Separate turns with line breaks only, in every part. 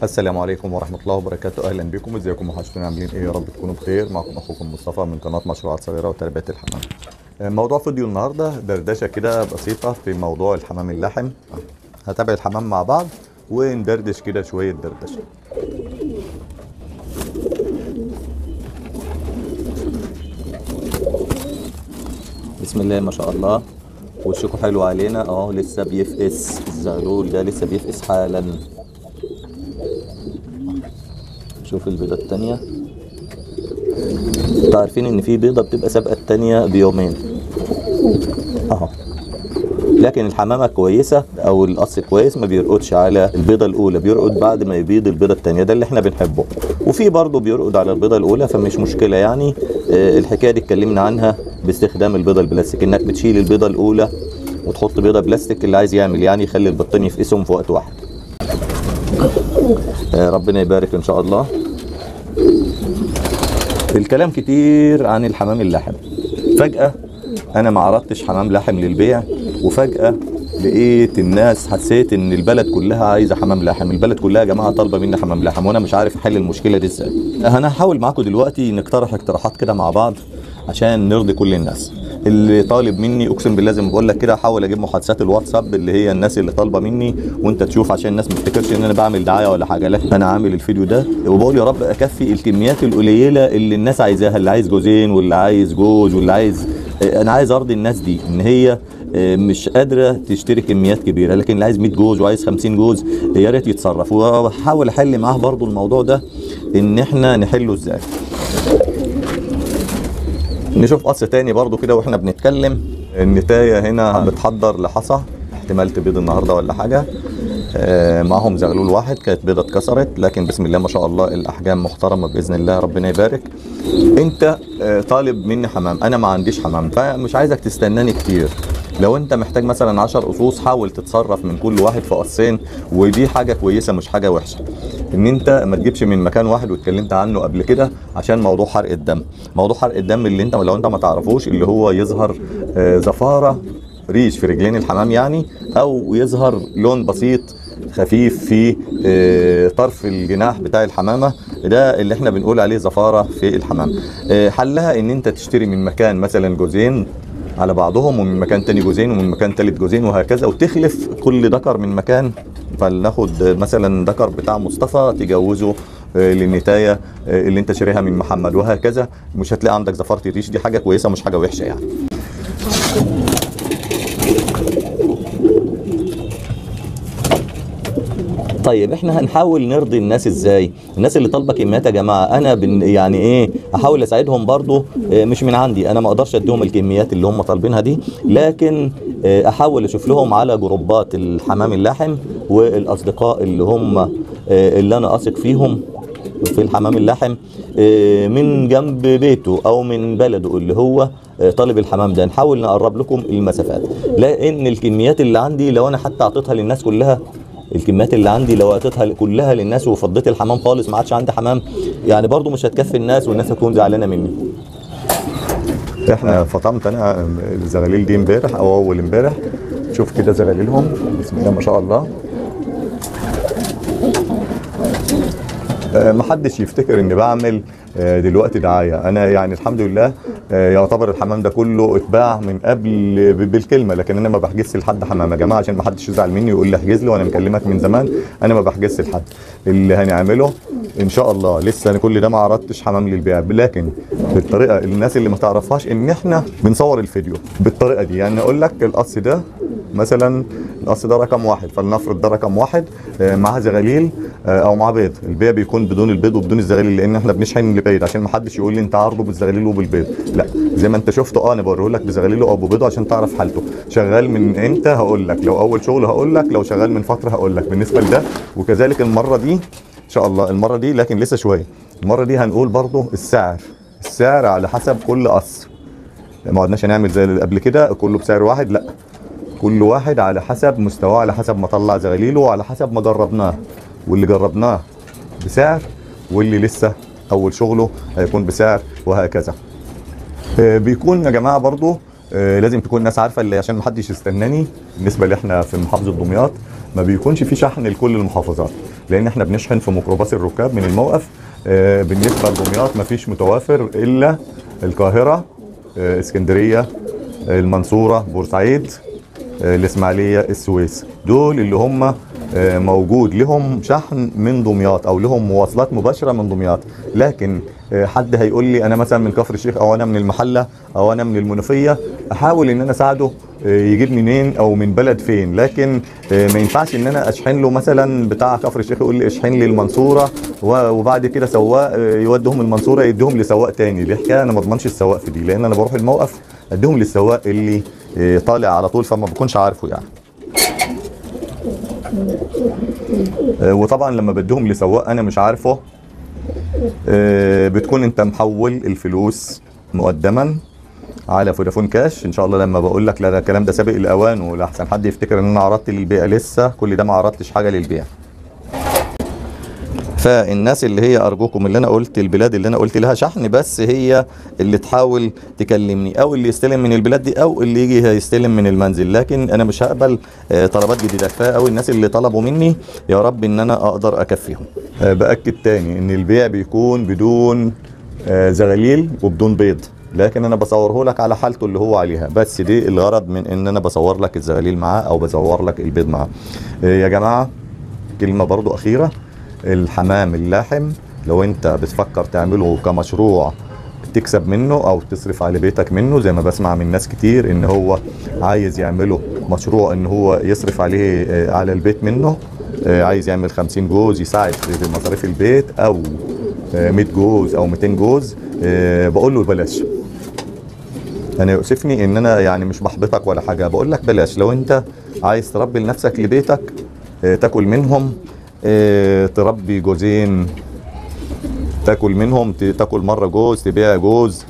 السلام عليكم ورحمة الله وبركاته أهلا بكم ازيكم وحشتونا عاملين ايه يا رب تكونوا بخير معكم أخوكم مصطفى من قناة مشروعات صغيرة وتربية الحمام موضوع فيديو النهاردة دردشة كده بسيطة في موضوع الحمام اللحم هتابع الحمام مع بعض وندردش كده شوية دردشة بسم الله ما شاء الله وشكوا حلو علينا اه لسه بيفقس الزغلول ده لسه بيفقس حالا شوف البيضة التانية انتوا عارفين ان في بيضة بتبقى سابقة التانية بيومين اهو لكن الحمامة كويسة او القص كويس ما بيرقدش على البيضة الاولى بيرقد بعد ما يبيض البيضة التانية ده اللي احنا بنحبه وفي برضه بيرقد على البيضة الاولى فمش مشكلة يعني آه، الحكاية دي اتكلمنا عنها باستخدام البيضة البلاستيك انك بتشيل البيضة الاولى وتحط بيضة بلاستيك اللي عايز يعمل يعني يخلي البطين يفقسهم في وقت واحد آه، ربنا يبارك ان شاء الله الكلام كتير عن الحمام اللحم فجأة انا ما عرضتش حمام لحم للبيع وفجأة لقيت الناس حسيت ان البلد كلها عايزه حمام لحم البلد كلها يا جماعه طالبه مني حمام لحم وانا مش عارف احل المشكله دي ازاي انا هحاول معاكم دلوقتي نقترح اقتراحات كده مع بعض عشان نرضي كل الناس اللي طالب مني اقسم بالله زي ما بقول لك كده احاول اجيب محادثات الواتساب اللي هي الناس اللي طالبه مني وانت تشوف عشان الناس ما تفتكرش ان انا بعمل دعايه ولا حاجه لا انا عامل الفيديو ده وبقول يا رب اكفي الكميات القليله اللي الناس عايزاها اللي عايز جوزين واللي عايز جوز واللي عايز انا عايز ارضي الناس دي ان هي مش قادره تشتري كميات كبيره لكن اللي عايز 100 جوز وعايز 50 جوز يا ريت يتصرف واحاول احل معاه برضو الموضوع ده ان احنا نحله ازاي نشوف قص تاني برضو كده واحنا بنتكلم النتاية هنا بتحضر لحصى احتمال تبيض النهارده ولا حاجه آه، معهم زغلول واحد كانت بيضه اتكسرت لكن بسم الله ما شاء الله الاحجام محترمه باذن الله ربنا يبارك انت آه، طالب مني حمام انا ما عنديش حمام فمش عايزك تستناني كتير لو انت محتاج مثلا 10 قصوص حاول تتصرف من كل واحد في قصين ودي حاجه كويسه مش حاجه وحشه ان انت ما تجيبش من مكان واحد واتكلمت عنه قبل كده عشان موضوع حرق الدم موضوع حرق الدم اللي انت لو انت ما تعرفوش اللي هو يظهر آه، زفاره ريش في رجلين الحمام يعني او يظهر لون بسيط خفيف في آه، طرف الجناح بتاع الحمامه ده اللي احنا بنقول عليه زفاره في الحمام آه، حلها ان انت تشتري من مكان مثلا جوزين على بعضهم ومن مكان تاني جوزين ومن مكان تالت جوزين وهكذا وتخلف كل ذكر من مكان فلناخد مثلا ذكر بتاع مصطفى تجوزه آه، للنتايه آه، اللي انت شاريها من محمد وهكذا مش هتلاقي عندك زفاره الريش دي حاجه كويسه مش حاجه وحشه يعني طيب احنا هنحاول نرضي الناس ازاي الناس اللي طالبه كميات يا جماعه انا بن يعني ايه احاول اساعدهم برضو اه، مش من عندي انا ما اقدرش اديهم الكميات اللي هم طالبينها دي لكن اه، احاول اشوف لهم على جروبات الحمام اللحم والاصدقاء اللي هم اه، اللي انا اثق فيهم في الحمام اللحم اه، من جنب بيته او من بلده اللي هو اه، طالب الحمام ده نحاول نقرب لكم المسافات لان الكميات اللي عندي لو انا حتى اعطيتها للناس كلها الكميات اللي عندي لو اعطيتها كلها للناس وفضيت الحمام خالص ما عادش عندي حمام يعني برضو مش هتكفي الناس والناس هتكون زعلانه مني احنا فطمت انا الزغاليل دي امبارح او اول امبارح شوف كده زغاليلهم بسم الله ما شاء الله آه، محدش يفتكر اني بعمل آه، دلوقتي دعايه انا يعني الحمد لله آه، يعتبر الحمام ده كله اتباع من قبل ب- بالكلمه لكن انا ما بحجزش لحد حمام يا جماعه عشان ما حدش يزعل مني ويقول لي احجز لي وانا مكلمك من زمان انا ما بحجزش لحد اللي هنعمله ان شاء الله لسه انا كل ده ما عرضتش حمام للبيع لكن بالطريقه الناس اللي ما تعرفهاش ان احنا بنصور الفيديو بالطريقه دي يعني اقول لك القص ده مثلا القص ده رقم واحد فلنفرض ده رقم واحد آه، معاه زغاليل آه، او معاه بيض البيع بيكون بدون البيض وبدون الزغاليل لان احنا بنشحن لبعيد عشان ما حدش يقول لي انت عارضه بالزغاليل وبالبيض لا زي ما انت شفته اه انا بوريه لك بزغاليله او ببيضه عشان تعرف حالته شغال من امتى هقول لك لو اول شغل هقول لك لو شغال من فتره هقول لك بالنسبه لده وكذلك المره دي ان شاء الله المره دي لكن لسه شويه المره دي هنقول برضو السعر السعر على حسب كل قص ما قعدناش نعمل زي اللي قبل كده كله بسعر واحد لا كل واحد على حسب مستواه على حسب ما طلع زغاليله وعلى حسب ما جربناه واللي جربناه بسعر واللي لسه اول شغله هيكون بسعر وهكذا آه، بيكون يا جماعه برضو آه، لازم تكون الناس عارفه اللي عشان ما حدش يستناني بالنسبه اللي احنا في محافظه دمياط ما بيكونش في شحن لكل المحافظات لان احنا بنشحن في ميكروباص الركاب من الموقف آه، بالنسبه لدمياط مفيش متوافر الا القاهره آه، اسكندريه آه، المنصوره بورسعيد آه، الاسماعيليه السويس دول اللي هم آه، موجود لهم شحن من دمياط او لهم مواصلات مباشره من دمياط لكن آه، حد هيقول لي انا مثلا من كفر الشيخ او انا من المحله او انا من المنوفيه احاول ان انا اساعده آه، يجيب منين او من بلد فين لكن آه، ما ينفعش ان انا اشحن له مثلا بتاع كفر الشيخ يقول لي اشحن لي المنصوره و- وبعد كده سواق آه، يوديهم المنصوره يديهم لسواق تاني دي حكايه انا ما اضمنش السواق في دي لان انا بروح الموقف اديهم للسواق اللي آه، طالع على طول فما بكونش عارفه يعني آه، وطبعا لما بديهم لسواق انا مش عارفه آه، بتكون انت محول الفلوس مقدما على فودافون كاش ان شاء الله لما بقول لك لا ده الكلام ده سابق الاوان ولا احسن حد يفتكر ان انا عرضت للبيع لسه كل ده ما عرضتش حاجه للبيع فالناس اللي هي ارجوكم اللي انا قلت البلاد اللي انا قلت لها شحن بس هي اللي تحاول تكلمني او اللي يستلم من البلاد دي او اللي يجي هيستلم من المنزل لكن انا مش هقبل آه، طلبات جديده كفايه قوي الناس اللي طلبوا مني يا رب ان انا اقدر اكفيهم آه، باكد تاني ان البيع بيكون بدون آه، زغاليل وبدون بيض لكن انا بصوره لك على حالته اللي هو عليها بس دي الغرض من ان انا بصور لك الزغاليل معاه او بصور لك البيض معاه آه، يا جماعه كلمه برضو اخيره الحمام اللاحم لو انت بتفكر تعمله كمشروع تكسب منه او تصرف على بيتك منه زي ما بسمع من ناس كتير ان هو عايز يعمله مشروع ان هو يصرف عليه آه، على البيت منه آه، عايز يعمل 50 جوز يساعد في مصاريف البيت او آه، 100 جوز او 200 جوز آه، بقول له بلاش انا يؤسفني ان انا يعني مش بحبطك ولا حاجه بقول لك بلاش لو انت عايز تربي لنفسك لبيتك آه، تاكل منهم آه، تربي جوزين تاكل منهم ت- تاكل مره جوز تبيع جوز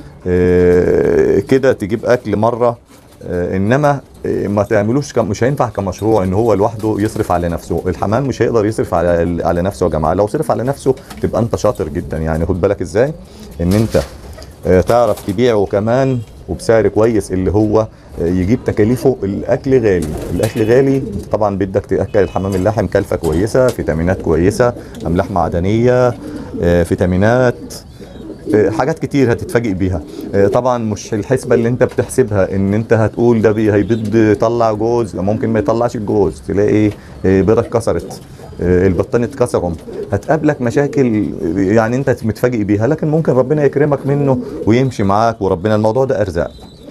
آه، كده تجيب اكل مره آه، انما آه، ما تعملوش كم مش هينفع كمشروع ان هو لوحده يصرف على نفسه الحمام مش هيقدر يصرف على على نفسه يا جماعه لو صرف على نفسه تبقى انت شاطر جدا يعني خد بالك ازاي ان انت آه، تعرف تبيعه كمان وبسعر كويس اللي هو آه، يجيب تكاليفه الاكل غالي الاكل غالي انت طبعا بدك تاكل الحمام اللحم كلفه كويسه فيتامينات كويسه املاح معدنيه آه، فيتامينات آه، حاجات كتير هتتفاجئ بيها آه، طبعا مش الحسبه اللي انت بتحسبها ان انت هتقول ده بي- هيبيض يطلع جوز ممكن ما يطلعش الجوز تلاقي آه، بيضه اتكسرت آه، البطان اتكسرهم هتقابلك مشاكل آه، يعني انت متفاجئ بيها لكن ممكن ربنا يكرمك منه ويمشي معاك وربنا الموضوع ده ارزاق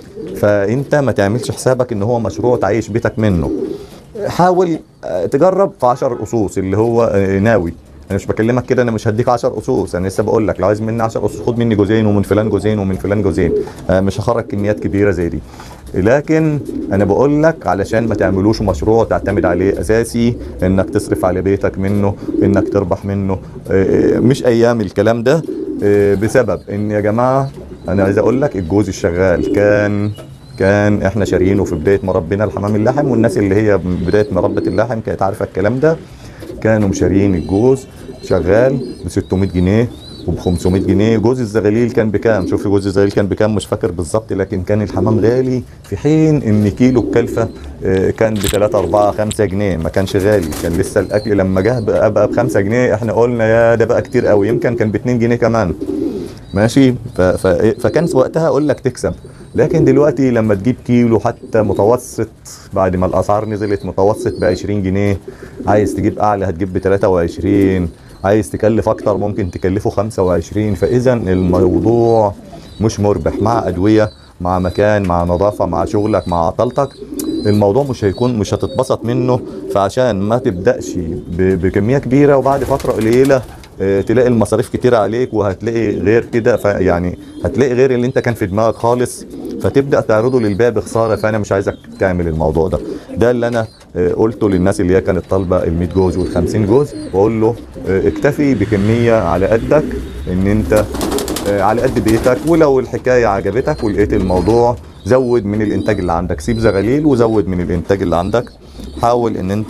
فانت ما تعملش حسابك ان هو مشروع تعيش بيتك منه حاول آه، تجرب في 10 اسوس اللي هو آه، ناوي انا مش بكلمك كده انا مش هديك 10 اسوس انا لسه بقول لك لو عايز مني 10 اسوس خد مني جوزين ومن فلان جوزين ومن فلان جوزين آه، مش هخرج كميات كبيره زي دي لكن انا بقول لك علشان ما تعملوش مشروع تعتمد عليه اساسي انك تصرف على بيتك منه انك تربح منه آه، مش ايام الكلام ده آه، بسبب ان يا جماعه انا عايز اقول لك الجوز الشغال كان كان احنا شاريينه في بدايه ما ربنا الحمام اللحم والناس اللي هي من بدايه ما ربت اللحم كانت عارفه الكلام ده كانوا مشاريين الجوز شغال ب 600 جنيه وب 500 جنيه جوز الزغاليل كان بكام شوف جوز الزغاليل كان بكام مش فاكر بالظبط لكن كان الحمام غالي في حين ان كيلو الكلفه آه، كان ب 3 4 5 جنيه ما كانش غالي كان لسه الاكل لما جه بقى بقى ب 5 جنيه احنا قلنا يا ده بقى كتير قوي يمكن كان ب 2 جنيه كمان ماشي ف... ف... فكان وقتها اقول لك تكسب لكن دلوقتي لما تجيب كيلو حتى متوسط بعد ما الاسعار نزلت متوسط ب 20 جنيه عايز تجيب اعلى هتجيب ب 23 عايز تكلف اكتر ممكن تكلفه 25 فاذا الموضوع مش مربح مع ادويه مع مكان مع نظافه مع شغلك مع عطلتك الموضوع مش هيكون مش هتتبسط منه فعشان ما تبداش ب- بكميه كبيره وبعد فتره قليله آه، تلاقي المصاريف كتير عليك وهتلاقي غير كده ف- يعني هتلاقي غير اللي انت كان في دماغك خالص فتبدا تعرضه للبيع بخساره فانا مش عايزك تعمل الموضوع ده ده اللي انا آه، قلته للناس اللي هي كانت طالبه ال 100 جوز وال 50 جوز واقول له آه، اكتفي بكميه على قدك ان انت آه، على قد بيتك ولو الحكايه عجبتك ولقيت الموضوع زود من الانتاج اللي عندك سيب زغاليل وزود من الانتاج اللي عندك حاول ان انت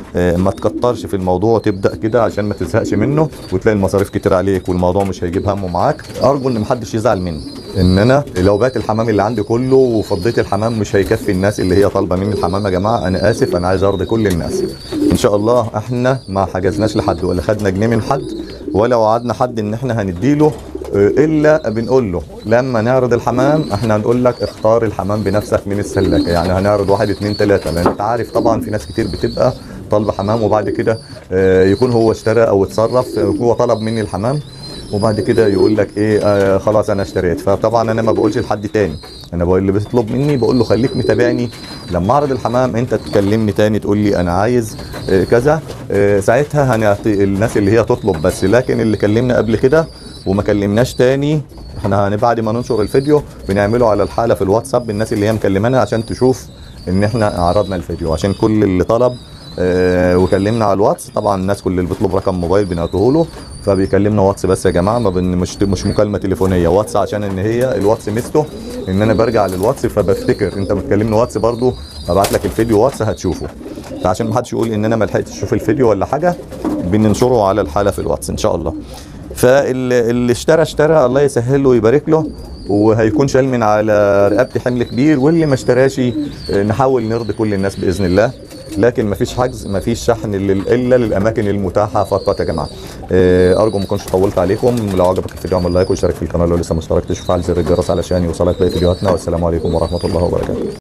آه، ما تكترش في الموضوع وتبدا كده عشان ما تزهقش منه وتلاقي المصاريف كتير عليك والموضوع مش هيجيب همه معاك ارجو ان محدش يزعل مني ان انا لو بات الحمام اللي عندي كله وفضيت الحمام مش هيكفي الناس اللي هي طالبه مني الحمام يا جماعه انا اسف انا عايز ارضي كل الناس ان شاء الله احنا ما حجزناش لحد ولا خدنا جنيه من حد ولا وعدنا حد ان احنا هنديله آه، الا بنقول له لما نعرض الحمام احنا هنقول لك اختار الحمام بنفسك من السلاكه يعني هنعرض واحد اتنين تلاته لان انت عارف طبعا في ناس كتير بتبقى طالبه حمام وبعد كده آه، يكون هو اشترى او اتصرف آه، هو طلب مني الحمام وبعد كده يقول لك ايه آه خلاص انا اشتريت فطبعا انا ما بقولش لحد تاني انا بقول اللي بيطلب مني بقول له خليك متابعني لما اعرض الحمام انت تكلمني تاني تقول لي انا عايز آه كذا آه ساعتها هنعطي الناس اللي هي تطلب بس لكن اللي كلمنا قبل كده وما كلمناش تاني احنا هن- بعد ما ننشر الفيديو بنعمله على الحاله في الواتساب الناس اللي هي مكلمانا عشان تشوف ان احنا عرضنا الفيديو عشان كل اللي طلب آه، وكلمنا على الواتس طبعا الناس كل اللي بيطلب رقم موبايل بنعطيه له فبيكلمنا واتس بس يا جماعه ما بن مش مش مكالمه تليفونيه واتس عشان ان هي الواتس ميزته ان انا برجع للواتس فبفتكر انت بتكلمني واتس برضو ابعت لك الفيديو واتس هتشوفه فعشان ما حدش يقول ان انا ما لحقتش اشوف الفيديو ولا حاجه بننشره على الحاله في الواتس ان شاء الله فاللي اشترى اشترى الله يسهل له ويبارك له وهيكون شال من على رقبتي حمل كبير واللي ما اشتراش اه، نحاول نرضي كل الناس باذن الله لكن ما فيش حجز ما فيش شحن لل- الا للاماكن المتاحه فقط يا جماعه اه، ارجو ما اكونش طولت عليكم لو عجبك الفيديو اعمل لايك واشترك في القناه لو لسه مشترك تشوف فعل زر الجرس علشان يوصلك باقي فيديوهاتنا والسلام عليكم ورحمه الله وبركاته